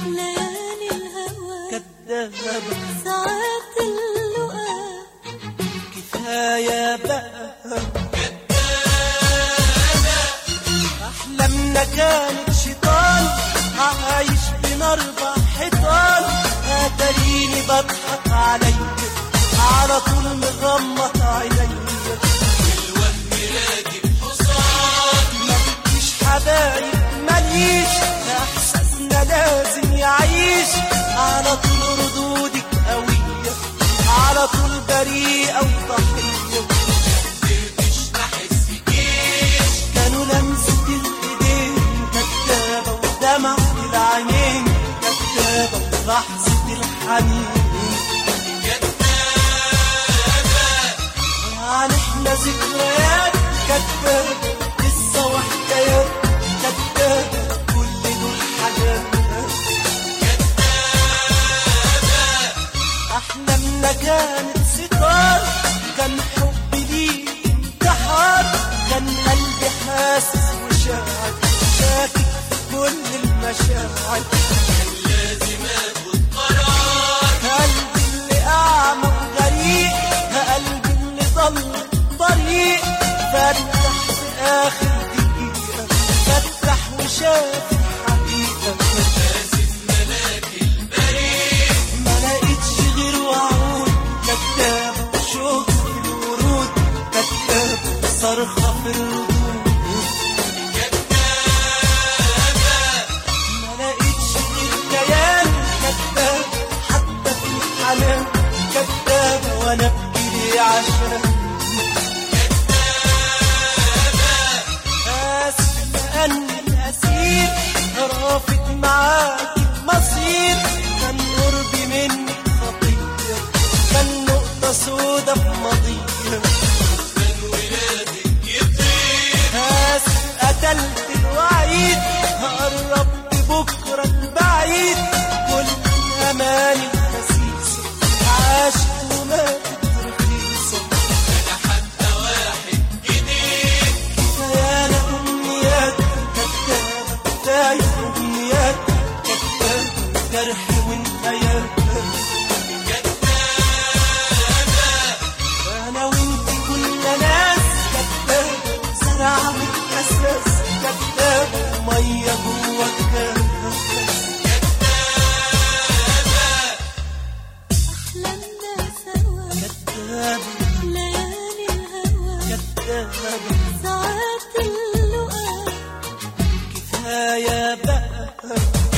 ليالي الهوى كدابة ساعات اللقاء كفاية بقى أحلامنا كانت شيطان عايش بين أربع حيطان أتريني بضحك عليا على طول مغمض عينيا مفيش حبايب ماليش احساسنا لازم يعيش على طول ردودك قوية على طول بريئة وضحية كانوا لمسة الايدين كدابة ودمع العينين كدابة ولحظة الحنين يعني احنا ذكريات كدابة قصة وحكايات كدابة كل دول حاجات أحلامنا كانت ستار كان حبي ليك انتحار كان قلبي حاسس وشاعر شاكك في كل المشاعر قلبي اللي أعمى وغريق قلبي اللي ضل طريق فتح في آخر دقيقة فتح وشاف الحقيقة ما لقيتش غير وعود كدابة وشوق في الورود كدابة صرخة في الردود ما لقيتش غير كيان كدابة حتى في الحنان كدابة وانا ابكي ليه عشان آسف لأني الأسير رافض معاك المصير كان قربي منك خطية كان نقطة سودا في ماضية آسف قتلت الوعيد قربت بكرة البعيد كل أماني الخسيسة عاشت وماتت رخيصة كفاية أمنيات كدابة كفاية أمنيات كدابة جرح وانتهيات أنا وأنت كنا ناس كدابة زرع من أساس كدابة مية جوا الكاس أحلامنا سوا كدابة ليالي الهوى كدابة ساعات اللقاء كفاية بقى